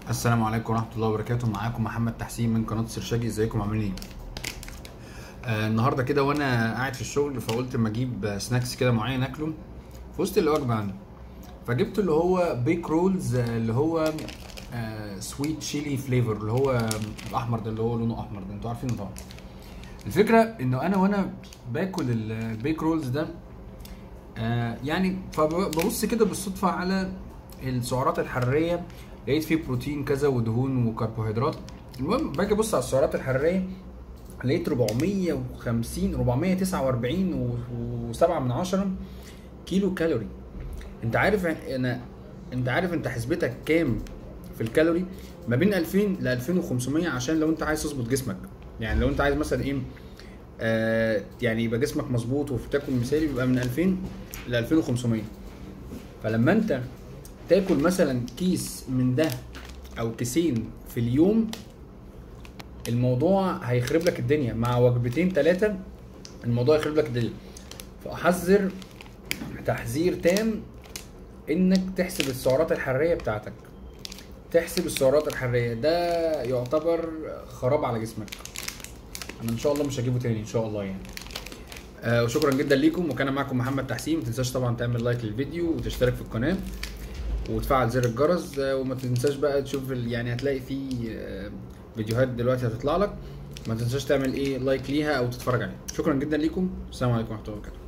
السلام عليكم ورحمة الله وبركاته معاكم محمد تحسين من قناة سرشاجي ازيكم عاملين ايه؟ آه النهارده كده وانا قاعد في الشغل فقلت اما اجيب سناكس كده معين اكله في وسط الوجبة عندي فجبت اللي هو بيك رولز آه، اللي هو آه سويت شيلي فليفر اللي هو الاحمر ده اللي هو لونه احمر ده انتوا عارفينه طبعا الفكرة انه انا وانا باكل ال- البيك رولز ده آه يعني فببص كده بالصدفة على السعرات الحرارية لقيت فيه بروتين كذا ودهون وكربوهيدرات المهم باجي ابص على السعرات الحرارية لقيت 450 449 و7 من عشرة كيلو كالوري انت عارف انا انت عارف انت حسبتك كام في الكالوري ما بين 2000 ل 2500 عشان لو انت عايز تظبط جسمك يعني لو انت عايز مثلا ايه آه يعني يبقى جسمك مظبوط وبتاكل مثالي بيبقى من 2000 ل 2500 فلما انت تاكل مثلا كيس من ده او كيسين في اليوم الموضوع هيخرب لك الدنيا مع وجبتين ثلاثه الموضوع يخرب لك الدنيا فاحذر تحذير تام انك تحسب السعرات الحراريه بتاعتك تحسب السعرات الحراريه ده يعتبر خراب على جسمك انا ان شاء الله مش هجيبه تاني ان شاء الله يعني آه وشكرا جدا ليكم وكان معكم محمد تحسين ما تنساش طبعا تعمل لايك للفيديو وتشترك في القناه وتفعل زر الجرس آه، وما تنساش بقى تشوف ال- يعني هتلاقي في آه، فيديوهات دلوقتي هتطلع لك ما تنساش تعمل ايه لايك ليها او تتفرج عليها شكرا جدا ليكم السلام عليكم ورحمه الله وبركاته